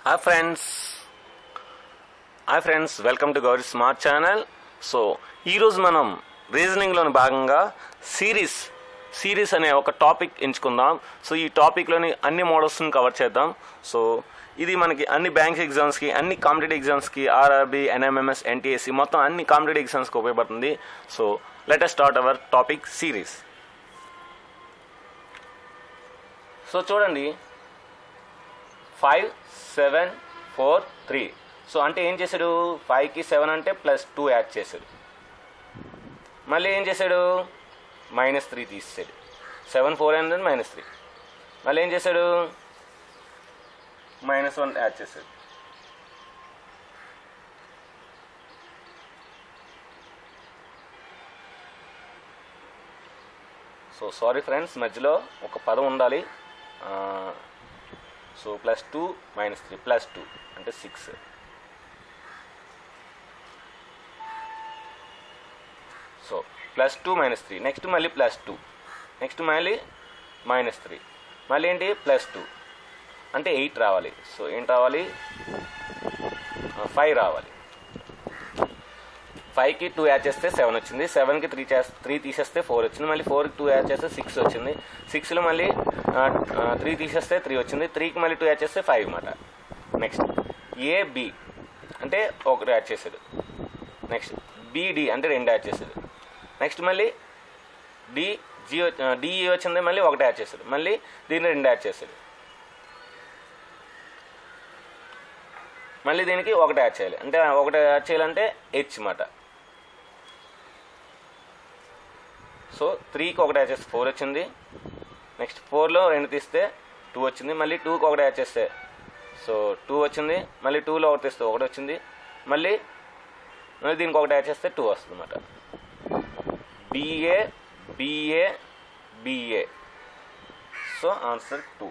hi friends hi friends welcome to Gauri smart channel so ఈరోజు మనం రీజనింగ్లోని భాగంగా సిరీస్ సిరీస్ అనే ఒక టాపిక్ ఎంచుకుందాం సో ఈ టాపిక్లోని అన్ని మోడల్స్ని కవర్ చేద్దాం సో ఇది మనకి అన్ని బ్యాంక్ ఎగ్జామ్స్కి అన్ని కాంపిటేటివ్ ఎగ్జామ్స్కి ఆర్ఆర్బి ఎన్ఎంఎంఎస్ ఎన్టీఎస్సి మొత్తం అన్ని కాంపిటేటివ్ ఎగ్జామ్స్కి ఉపయోగపడుతుంది so let us start our topic series so చూడండి five seven four three so అంటే ఏం చేశాడు ఫైవ్కి సెవెన్ అంటే ప్లస్ టూ యాడ్ చేశాడు మళ్ళీ ఏం చేశాడు మైనస్ త్రీ తీసాడు సెవెన్ ఫోర్ అంటే మైనస్ త్రీ మళ్ళీ ఏం చేశాడు మైనస్ వన్ యాడ్ చేశాడు సో సారీ ఫ్రెండ్స్ మధ్యలో ఒక పదం ఉండాలి ఆ, so plus two minus three plus two అంటే six so plus two minus three next మళ్ళీ ప్లస్ టూ నెక్స్ట్ మళ్ళీ మైనస్ త్రీ మళ్ళీ ఏంటి ప్లస్ టూ అంటే ఎయిట్ రావాలి సో ఏంటి రావాలి ఫైవ్ రావాలి ఫైవ్కి టూ యాడ్ చేస్తే సెవెన్ వచ్చింది సెవెన్కి త్రీ చేస్తే త్రీ తీసేస్తే ఫోర్ వచ్చింది మళ్ళీ ఫోర్కి టూ యాడ్ చేస్తే సిక్స్ వచ్చింది సిక్స్లో మళ్ళీ త్రీ తీసేస్తే త్రీ వచ్చింది త్రీకి మళ్ళీ టూ యాడ్ చేస్తే ఫైవ్ అన్నమాట నెక్స్ట్ ఏబి అంటే ఒకటి యాడ్ చేశాడు నెక్స్ట్ బిడి అంటే రెండు యాడ్ చేశాడు నెక్స్ట్ మళ్ళీ డి జి డిఈ వచ్చింది మళ్ళీ ఒకటి యాడ్ చేశాడు మళ్ళీ దీన్ని రెండు యాడ్ చేశాడు మళ్ళీ దీనికి ఒకటి యాడ్ చేయాలి అంటే ఒకటి యాడ్ చేయాలంటే హెచ్ మాట సో త్రీకి ఒకటి యాడ్ చేస్తే ఫోర్ వచ్చింది నెక్స్ట్ ఫోర్లో రెండు తీస్తే టూ వచ్చింది మళ్ళీ టూకి ఒకటి యాడ్ చేస్తే సో టూ వచ్చింది మళ్ళీ టూలో ఒకటి తీస్తే ఒకటి వచ్చింది మళ్ళీ మళ్ళీ దీనికి ఒకటి యాడ్ చేస్తే టూ వస్తుంది అన్నమాట BA BA BA so answer two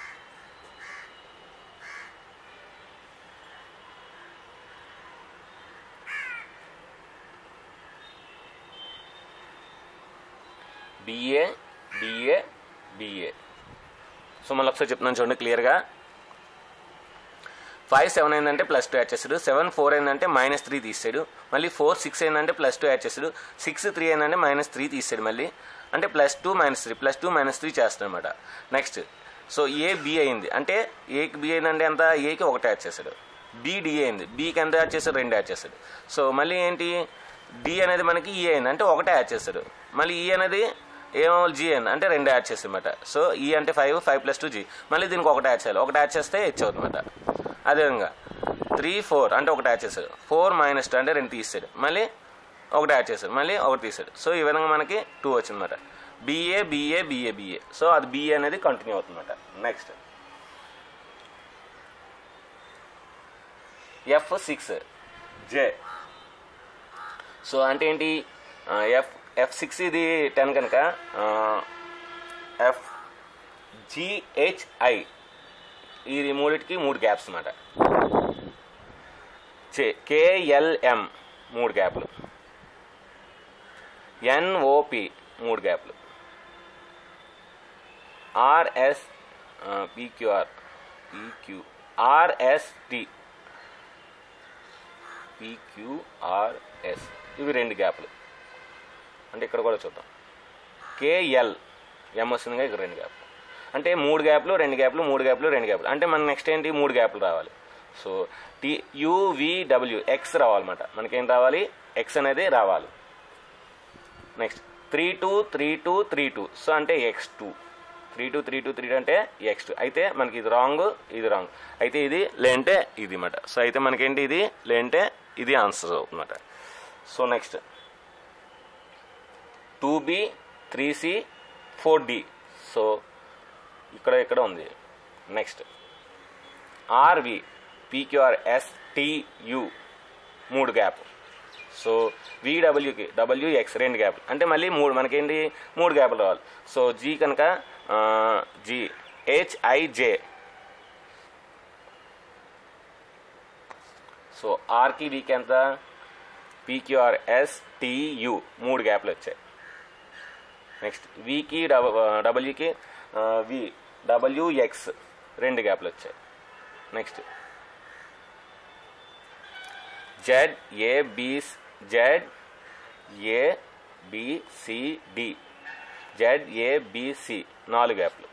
BA BA BA so మళ్ళీ ఒకసారి చెప్తున్నాను చూడండి క్లియర్గా ఫైవ్ సెవెన్ అయిందంటే ప్లస్ టూ యాడ్ చేస్తాడు సెవెన్ ఫోర్ అయిందంటే మైనస్ త్రీ తీసాడు మళ్ళీ ఫోర్ సిక్స్ అయిందంటే ప్లస్ టూ యాడ్ చేస్తాడు సిక్స్ త్రీ అయిందంటే మైనస్ త్రీ తీసాడు మళ్ళీ అంటే plus two minus three plus two minus three చేస్తాడు అనమాట నెక్స్ట్ సో ఏ బి అయింది అంటే ఏకి బి అయిందంటే ఎంత ఏకి ఒకటి యాడ్ చేశాడు బి డి అయింది బీకి ఎంత యాడ్ చేశాడు రెండు యాడ్ చేశాడు సో మళ్ళీ ఏంటి డి అనేది మనకి ఈ అయింది అంటే ఒకటే యాడ్ చేస్తాడు మళ్ళీ ఈ అనేది ఏమో జీ అయింది అంటే రెండు యాడ్ చేస్తాడు అనమాట సో ఈ అంటే five five plus two G మళ్ళీ దీనికి ఒకటి యాడ్ చేయాలి ఒకటి యాడ్ చేస్తే హెచ్ అవుతుంది అనమాట అదేవిధంగా త్రీ ఫోర్ అంటే ఒకటి యాడ్ చేశాడు ఫోర్ మైనస్ టూ అంటే రెండు తీసాడు మళ్ళీ ఒకటి యాడ్ చేశాడు మళ్ళీ ఒకటి తీసాడు సో ఈ విధంగా మనకి టూ వచ్చిందన్నమాట BA BA BA BA so అది బిఏ అనేది కంటిన్యూ అవుతుందన్నమాట next F six J so అంటే ఏంటి ఎఫ్ ఎఫ్ సిక్స్ ఇది టెన్ కనుక ఎఫ్ జిహెచ్ఐ ఈ మూడిటికి మూడు గ్యాప్స్ అన్నమాట కేఎల్ఎం మూడు గ్యాప్లు ఎన్ఓపి మూడు గ్యాప్లు RS PQR PQ RST PQRS ఇవి రెండు గ్యాప్లు అంటే ఇక్కడ కూడా చూద్దాం కేఎల్ ఎం వస్తుందిగా ఇక్కడ రెండు గ్యాప్లు అంటే మూడు గ్యాప్లు రెండు గ్యాప్లు మూడు గ్యాప్లు రెండు గ్యాప్లు అంటే మన నెక్స్ట్ ఏంటి మూడు గ్యాప్లు రావాలి సో టీ యూవిడబ్ల్యూ ఎక్స్ రావాలన్నమాట మనకేం రావాలి ఎక్స్ అనేది రావాలి next three two three two three two so అంటే X two three two three two three two అంటే ఎక్స్ టూ అయితే మనకి ఇది రాంగ్ ఇది రాంగ్ అయితే ఇది లేంటే ఇది అన్నమాట సో అయితే మనకేంటి ఇది లేంటే ఇది ఆన్సర్ అవుతుందన్నమాట so next two B three C four D so ఇక్కడ ఇక్కడ ఉంది నెక్స్ట్ ఆర్వి పీక్యూఆర్ ఎస్టియు మూడు గ్యాప్ సో విడబ్ల్యూకి డబ్ల్యూఎక్స్ రెండు గ్యాప్లు అంటే మళ్ళీ మూడు మనకేంటి మూడు గ్యాప్లు రావాలి సో జీ కనుక జీ హెచ్ఐజే సో ఆర్కి వీకి ఎంత పీక్యూఆర్ ఎస్టియు మూడు గ్యాప్లు వచ్చాయి నెక్స్ట్ వికి డబ్ల్యూకి వి డబ్ల్యూఎక్స్ రెండు గ్యాప్లు వచ్చాయి next Z A B Z A B C D Z A B C నాలుగు గ్యాప్లు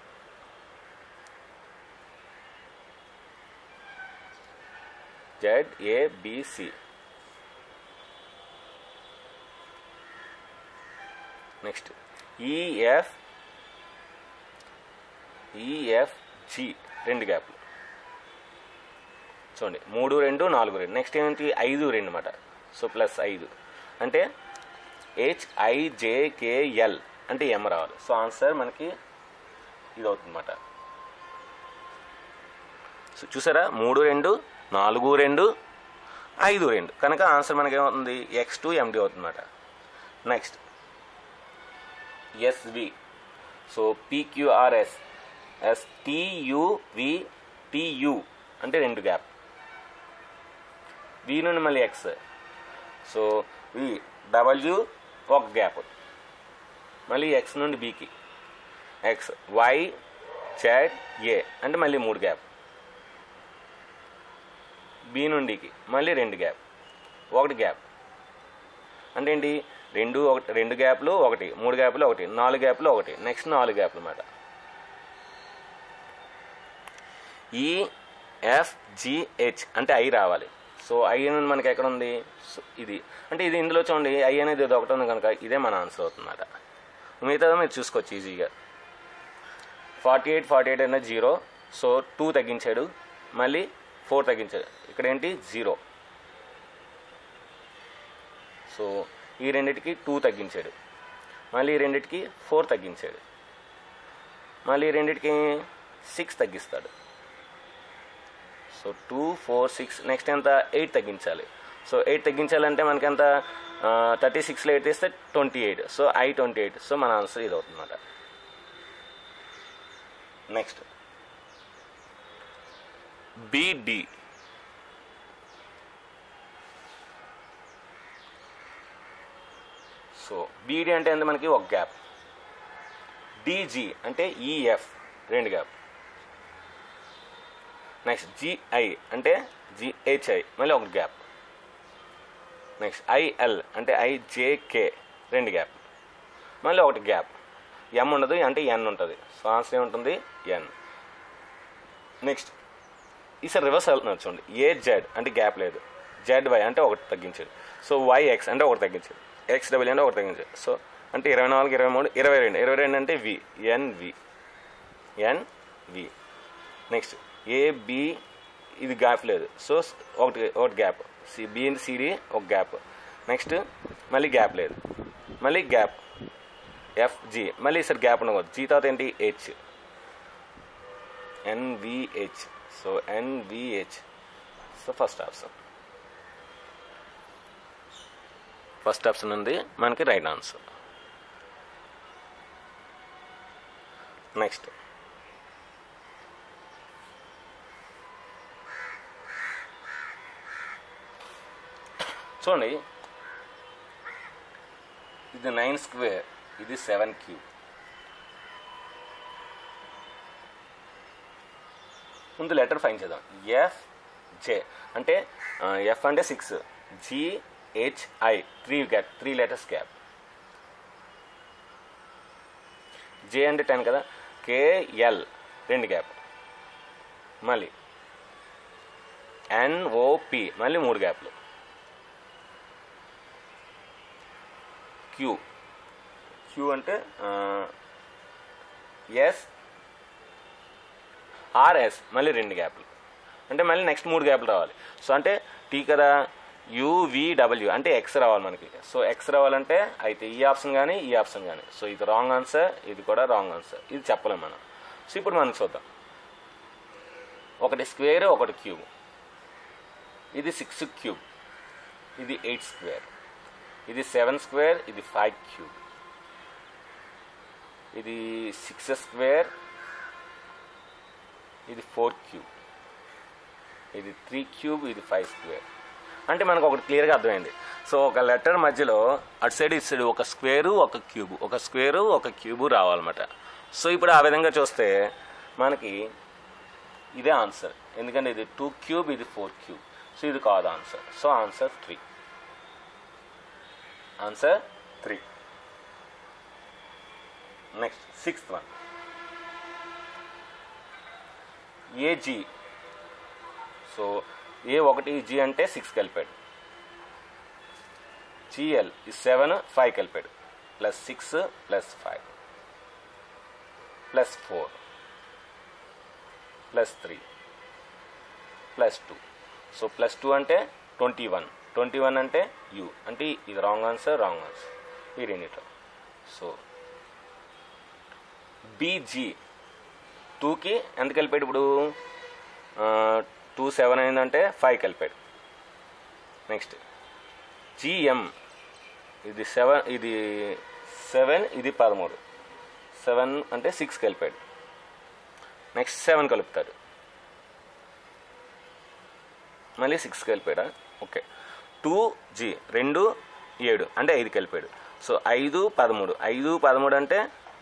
Z A BC next E F E F G రెండు గ్యాప్లు చూడండి మూడు రెండు నాలుగు రెండు నెక్స్ట్ ఏంటి ఐదు రెండు అనమాట సో ప్లస్ ఐదు అంటే హెచ్ఐజేకేఎల్ అంటే ఎం రావాలి సో ఆన్సర్ మనకి ఇది అవుతుందన్నమాట సో చూసారా మూడు రెండు నాలుగు రెండు ఐదు రెండు కనుక ఆన్సర్ మనకి ఏమవుతుంది ఎక్స్ టూ ఎండి అవుతుందన్నమాట next S V so P Q R S S T U V T U అంటే రెండు గ్యాప్ వి నుండి మళ్ళీ ఎక్స్ సో వి డబల్యూ ఒక గ్యాప్ మళ్ళీ ఎక్స్ నుండి బీకి ఎక్స్ వై జెడ్ ఏ అంటే మళ్ళీ మూడు గ్యాప్ బి నుండికి మళ్ళీ రెండు గ్యాప్ ఒకటి గ్యాప్ అంటే ఏంటి రెండు ఒకటి రెండు గ్యాప్లు ఒకటి మూడు గ్యాప్లు ఒకటి నాలుగు గ్యాప్లు ఒకటి నెక్స్ట్ నాలుగు గ్యాప్లు అన్నమాట ఈ ఎఫ్ జిహెచ్ అంటే ఐ రావాలి సో ఐ అనేది మనకి ఎక్కడ ఉంది సో ఇది అంటే ఇది ఇందులో చూడండి ఐ అనేది ఇది ఒకటి ఉంది కనుక ఇదే మన ఆన్సర్ అవుతుందన్నమాట మిగతా మీరు చూసుకోవచ్చు ఈజీగా ఫార్టీ ఎయిట్ ఫార్టీ ఎయిట్ అనేది జీరో సో టూ తగ్గించాడు మళ్ళీ ఫోర్ తగ్గించాడు ఇక్కడ ఏంటి జీరో సో ఈ రెండిటికి టూ తగ్గించాడు మళ్ళీ ఈ రెండిటికి ఫోర్ తగ్గించాడు మళ్ళీ ఈ రెండిటికి సిక్స్ తగ్గిస్తాడు so two four six next ఎంత ఎయిట్ తగ్గించాలి సో ఎయిట్ తగ్గించాలంటే మనకి ఎంత థర్టీ సిక్స్లో ఎయిట్ తీస్తే twenty eight so I twenty eight so మన ఆన్సర్ ఇది అవుతుందన్నమాట నెక్స్ట్ బిడి సో బీడీ అంటే ఎంత మనకి ఒక గ్యాప్ డిజి అంటే ఈఎఫ్ రెండు గ్యాప్ నెక్స్ట్ జిఐ అంటే జిహెచ్ఐ మళ్ళీ ఒక గ్యాప్ నెక్స్ట్ ఐఎల్ అంటే ఐజేకే రెండు గ్యాప్ మళ్ళీ ఒకటి గ్యాప్ ఎం ఉండదు అంటే ఎన్ ఉంటుంది సో ఆన్సర్ ఏముంటుంది ఎన్ నెక్స్ట్ ఈసారి రివర్స్ వెళ్తున్నారు చూడండి ఏ జెడ్ అంటే గ్యాప్ లేదు జెడ్ వై అంటే ఒకటి తగ్గించాడు సో వై ఎక్స్ అంటే ఒకటి తగ్గించాడు ఎక్స్ డబుల్ అంటే ఒకటి తగ్గించాడు సో అంటే ఇరవై నాలుగు ఇరవై మూడు ఇరవై రెండు ఇరవై రెండు అంటే V N V N V next A B ఇది గ్యాప్ లేదు సో ఒకటి ఒకటి gap C B and C D ఒక గ్యాప్ నెక్స్ట్ మళ్ళీ గ్యాప్ లేదు మళ్ళీ గ్యాప్ ఎఫ్ జి మళ్ళీ ఈసారి గ్యాప్ ఉండకూడదు జీ తర్వాత ఏంటి H N V H so N V H so first option first option ఉంది మనకి రైట్ ఆన్సర్ నెక్స్ట్ చూడండి ఇది నైన్ స్క్వేర్ ఇది సెవెన్ క్యూబ్ ముందు లెటర్ ఫైన్ చేద్దాం ఎఫ్ జే అంటే ఎఫ్ అంటే six G H I three gap three letters gap J అంటే టెన్ కదా కేఎల్ రెండు గ్యాప్ మళ్ళీ ఎన్ఓపి మళ్ళీ మూడు గ్యాప్లు క్యూ క్యూ అంటే ఎస్ ఆర్ఎస్ మళ్ళీ రెండు గ్యాప్లు అంటే మళ్ళీ నెక్స్ట్ మూడు గ్యాప్లు రావాలి సో అంటే టీ కదా యూవిడబ్ల్యూ అంటే ఎక్స్ రావాలి మనకి సో ఎక్స్ రావాలంటే అయితే ఈ ఆప్షన్ కానీ ఈ ఆప్షన్ కానీ సో ఇది రాంగ్ ఆన్సర్ ఇది కూడా రాంగ్ ఆన్సర్ ఇది చెప్పలేం మనం సో ఇప్పుడు మనం చూద్దాం ఒకటి స్క్వేర్ ఒకటి క్యూబ్ ఇది సిక్స్ క్యూబ్ ఇది ఎయిట్ స్క్వేర్ ఇది సెవెన్ స్క్వేర్ ఇది ఫైవ్ క్యూబ్ ఇది సిక్స్ స్క్వేర్ ఇది ఫోర్ క్యూబ్ ఇది త్రీ క్యూబ్ ఇది ఫైవ్ స్క్వేర్ అంటే మనకు ఒకటి క్లియర్గా అర్థమైంది సో ఒక లెటర్ మధ్యలో అటు సైడ్ ఇటు సైడ్ ఒక స్క్వేరు ఒక క్యూబ్ ఒక స్క్వేరు ఒక క్యూబు రావాలన్నమాట సో ఇప్పుడు ఆ విధంగా చూస్తే మనకి ఇదే ఆన్సర్ ఎందుకంటే ఇది టూ క్యూబ్ ఇది ఫోర్ క్యూబ్ సో ఇది కాదు answer so answer three answer three next sixth one A G so A ఒకటి జీ అంటే సిక్స్ కలిపాడు జిఎల్ ఈ సెవెన్ ఫైవ్ కలిపాడు plus six plus five plus four plus three plus two so plus two అంటే twenty one twenty one అంటే U అంటే ఇది wrong answer wrong answer ఈ రెండిట్లో సో బీజీ టూకి ఎంత కలిపాడు ఇప్పుడు టూ సెవెన్ అయిందంటే ఫైవ్ కలిపాడు నెక్స్ట్ జిఎం ఇది సెవెన్ ఇది సెవెన్ ఇది పదమూడు సెవెన్ అంటే సిక్స్ కలిపాడు నెక్స్ట్ సెవెన్ కలుపుతాడు మళ్ళీ సిక్స్ కలిపాడా ఓకే టూ జీ రెండు ఏడు అంటే ఐదు కలిపాడు సో ఐదు పదమూడు ఐదు పదమూడు అంటే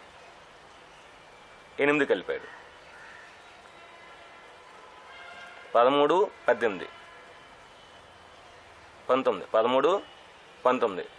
ఎనిమిది కలిపాడు పదమూడు పద్దెనిమిది పంతొమ్మిది పదమూడు పంతొమ్మిది